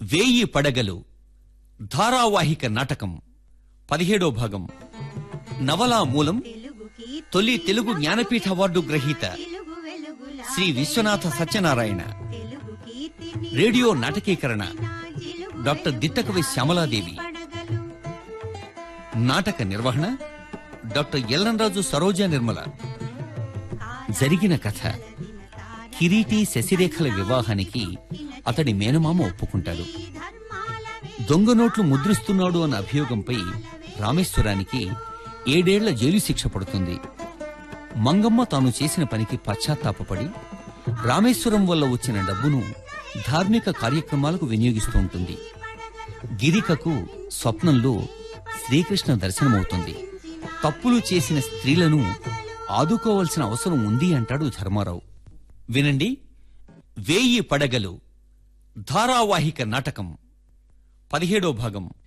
వేయి పడగలు ధారావాహిక నాటకం పదిహేడో భాగం నవలా మూలం తొలి తెలుగు జ్ఞానపీఠ అవార్డు గ్రహీత శ్రీ విశ్వనాథ సత్యనారాయణ రేడియో నాటకీకరణ డాక్టర్ దిట్టకవి శ్యామలాదేవి నాటక నిర్వహణ డాక్టర్ ఎల్లంరాజు సరోజ నిర్మల జరిగిన కథ కిరీటి శశిరేఖల వివాహానికి అతడి మేనమామ ఒప్పుకుంటాడు దొంగ నోట్లు ముద్రిస్తున్నాడు అన్న అభియోగంపై రామేశ్వరానికి ఏడేళ్ల జైలు శిక్ష పడుతుంది మంగమ్మ తాను చేసిన పనికి పశ్చాత్తాపపడి రామేశ్వరం వల్ల వచ్చిన డబ్బును ధార్మిక కార్యక్రమాలకు వినియోగిస్తూ ఉంటుంది గిరికకు స్వప్నంలో శ్రీకృష్ణ దర్శనమవుతుంది తప్పులు చేసిన స్త్రీలను ఆదుకోవాల్సిన అవసరం ఉంది అంటాడు ధర్మారావు వినండి వేయి పడగలు ధారావాహిక నాటకం పదిహేడో భాగం